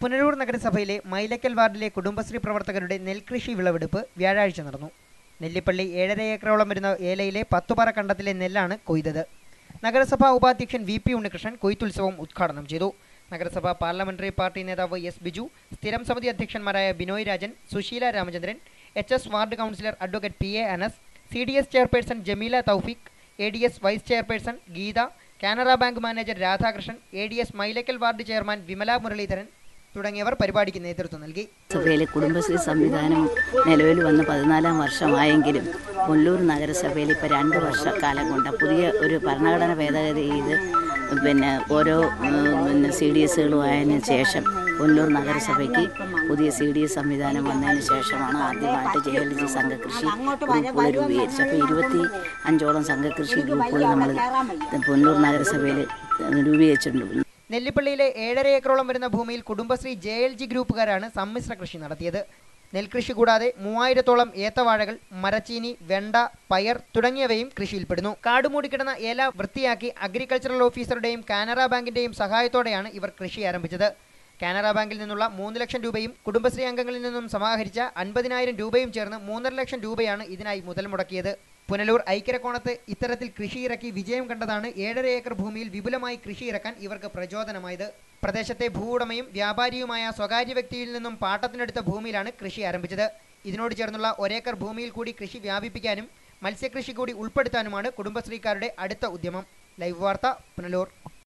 പുനലൂർ നഗരസഭയിലെ മൈലക്കൽ വാർഡിലെ കുടുംബശ്രീ പ്രവർത്തകരുടെ നെൽകൃഷി വിളവെടുപ്പ് വ്യാഴാഴ്ച നടന്നു നെല്ലിപ്പള്ളി ഏഴര ഏക്കറോളം വരുന്ന ഏലയിലെ പത്തുപാറ കണ്ടത്തിലെ നെല്ലാണ് കൊയ്തത് നഗരസഭാ ഉപാധ്യക്ഷൻ വി പി ഉണ്ണികൃഷ്ണൻ കൊയ്ത്തുത്സവം ഉദ്ഘാടനം ചെയ്തു നഗരസഭാ പാർലമെന്ററി പാർട്ടി നേതാവ് എസ് ബിജു സ്ഥിരം സമിതി അധ്യക്ഷന്മാരായ Binoy Rajan Susheela Ramachandran H S ward councillor advocate P A Anas C D S chairperson Jameela Thoufeeq A D S vice chairperson Geetha Canara bank manager Radhakrishnan A D S Mylakkal ward chairman Vimala Muraleedharan തുടങ്ങിയവർ പരിപാടിക്ക് നേതൃത്വം നൽകി സഭയിലെ കുടുംബശ്രീ സംവിധാനം നിലവിൽ വന്ന് പതിനാലാം വർഷമായെങ്കിലും മുല്ലൂർ നഗരസഭയിൽ ഇപ്പോൾ രണ്ട് വർഷക്കാലം കൊണ്ട് പുതിയ ഒരു ഭരണഘടന ഭേദഗതി ചെയ്ത് പിന്നെ ഓരോ ഉം, പിന്നെ സി ഡി എസുകളുമായതിനു ശേഷം മുല്ലൂർ നഗരസഭയ്ക്ക് പുതിയ സി ഡി എസ് സംവിധാനം വന്നതിന് ശേഷമാണ് ആദ്യമായിട്ട് ജെ എൽ ജി സംഘകൃഷി ഗ്രൂപ്പുകൾ രൂപീകരിച്ചത് അപ്പോൾ ഇരുപത്തി അഞ്ചോളം സംഘകൃഷി ഗ്രൂപ്പുകൾ നമ്മൾ മുല്ലൂർ നഗരസഭയിൽ രൂപീകരിച്ചിട്ടുണ്ട് നെല്ലിപ്പള്ളിയിലെ ഏഴര ഏക്കറോളം വരുന്ന ഭൂമിയിൽ കുടുംബശ്രീ ജെ എൽ ജി ഗ്രൂപ്പുകാരാണ് സമ്മിശ്ര കൃഷി നടത്തിയത് നെൽകൃഷി കൂടാതെ മൂവായിരത്തോളം ഏത്തവാഴകൾ മരച്ചീനി വെണ്ട പയർ തുടങ്ങിയവയും കൃഷിയിൽപ്പെടുന്നു കാടുമൂടിക്കിടന്ന ഏല വൃത്തിയാക്കി അഗ്രികൾച്ചറൽ ഓഫീസറുടെയും കാനറ ബാങ്കിന്റെയും സഹായത്തോടെയാണ് ഇവർ കൃഷി ആരംഭിച്ചത് കാനറ ബാങ്കിൽ നിന്നുള്ള മൂന്ന് ലക്ഷം രൂപയും കുടുംബശ്രീ അംഗങ്ങളിൽ നിന്നും സമാഹരിച്ച അൻപതിനായിരം രൂപയും ചേർന്ന് മൂന്നര ലക്ഷം രൂപയാണ് ഇതിനായി മുതൽ മുടക്കിയത് പുനലൂർ ഐക്യരക്കോണത്ത് ഇത്തരത്തിൽ കൃഷി ഇറക്കി വിജയം കണ്ടതാണ് ഏഴര ഏക്കർ ഭൂമിയിൽ വിപുലമായി കൃഷി ഇറക്കാൻ ഇവർക്ക് പ്രചോദനമായത് പ്രദേശത്തെ ഭൂവുടമയും വ്യാപാരിയുമായ സ്വകാര്യ വ്യക്തിയിൽ നിന്നും പാട്ടത്തിനെടുത്ത ഭൂമിയിലാണ് കൃഷി ആരംഭിച്ചത് ഇതിനോട് ചേർന്നുള്ള ഒരേക്കർ ഭൂമിയിൽ കൂടി കൃഷി വ്യാപിപ്പിക്കാനും മത്സ്യകൃഷി കൂടി ഉൾപ്പെടുത്താനുമാണ് കുടുംബശ്രീക്കാരുടെ അടുത്ത ഉദ്യമം ലൈവ് വാർത്ത പുനലൂർ